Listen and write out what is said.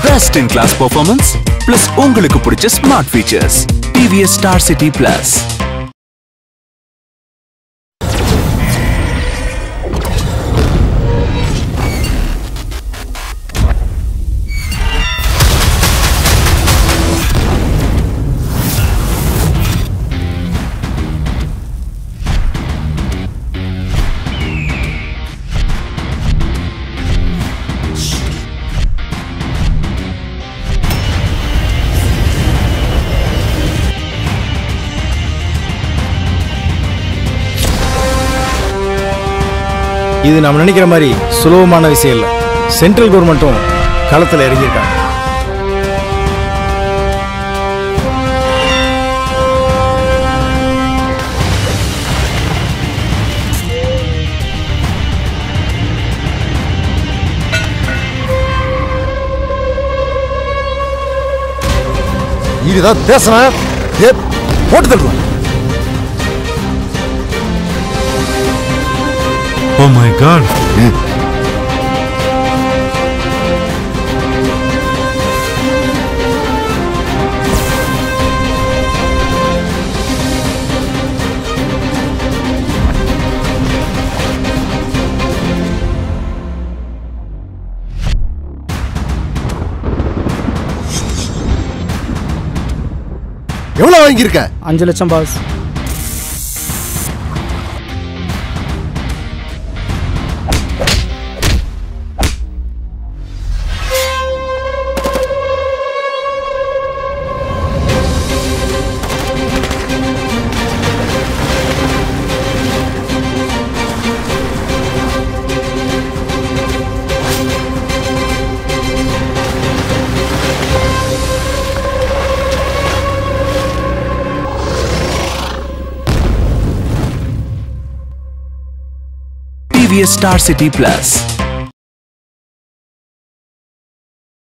best in class performance plus உங்களுக்கு பிடிச்ச smart features TVS Star City plus இது நம்ம நினைக்கிற மாதிரி சுலபமான விஷயம் இல்லை சென்ட்ரல் கவர்மெண்ட்டும் களத்தில் இறங்கியிருக்காங்க இதுதான் பேசுறேன் ஏ, போட்டு தருவேன் ஓ மை காட் எவ்வளவு வாங்கியிருக்க அஞ்சு லட்சம் boss TVS Star City plus